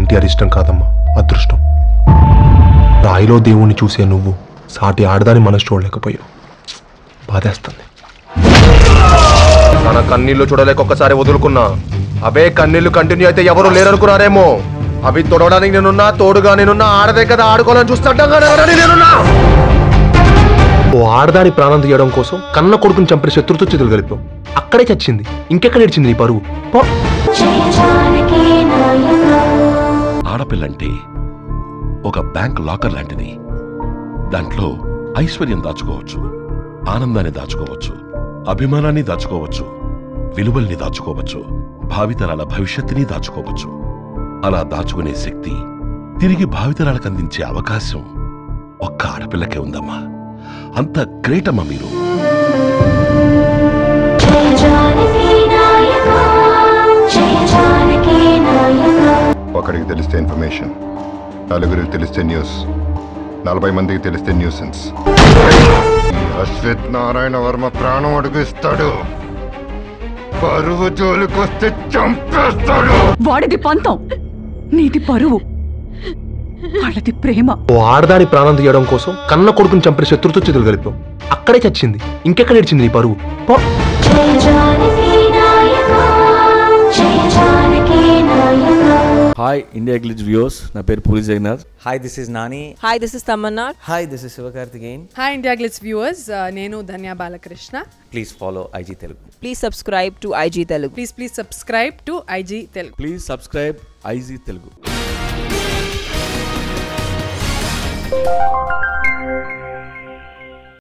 ఎన్టీఆర్ ఇష్టం కాదమ్మా అదృష్టం రాయిలో దేవుణ్ణి చూసే నువ్వు సాటి ఆడదాని మనసు చూడలేకపోయావు బాధేస్తుంది తన కన్నీళ్లు చూడలేక ఒక్కసారి వదులుకున్నా అవే కన్నీళ్లు కంటిన్యూ అయితే ఎవరు లేరనుకున్నారేమో అవి తొడవడానికి నేనున్నా తోడుగా నేనున్నా ఆడదే కదా ఆడుకోవాలని చూస్తుండగా నేనున్నా ఓ ఆడదాని ప్రాణం తీయడం కోసం కన్న కొడుకుని చంపిన శత్రుతో చేతులు కలిపావు అక్కడే చచ్చింది ఇంకెక్కడ ఏడ్చింది నీ పరువు పో ఆడపిల్లంటే ఒక బ్యాంక్ లాకర్ లాంటిది దాంట్లో ఐశ్వర్యం దాచుకోవచ్చు ఆనందాన్ని దాచుకోవచ్చు అభిమానాన్ని దాచుకోవచ్చు విలువల్ని దాచుకోవచ్చు భావితరాల భవిష్యత్తుని దాచుకోవచ్చు అలా దాచుకునే శక్తి తిరిగి భావితరాలకు అందించే అవకాశం ఒక్క ఆడపిల్లకే ఉందమ్మా అంత గ్రేట్ అమ్మా మీరు ఒకరికి తెలిస్తే ఇన్ఫర్మేషన్ నలుగురికి తెలిస్తే న్యూస్ నలభై మందికి తెలిస్తే న్యూసెన్స్ అశ్విత్ నారాయణ వర్మ ప్రాణం అడుగుస్తాడు పరువు జోలికొస్తే చంపేస్తాడు వాడిది పంతం నీది పరువు వాళ్ళది ప్రేమ ఓ ఆడదాని ప్రాణం తీయడం కోసం కన్న కొడుకుని చంపిన శత్రుతో చేతులు కలిపావు అక్కడే చచ్చింది ఇంకెక్కడ ఏడ్చింది నీ పరువు పో హాయ్ ఇండియా గ్లిజ్ వ్యూస్ నా పేరు Puri Jagannath hi this is Nani Hi, this is Tamanna. Hi this is Sivakarthikeyan hi India glitz viewers నేను Dhanya Balakrishna please follow IG Telugu Please subscribe to IG Telugu. Please please subscribe to IG Telugu please subscribe IG Telugu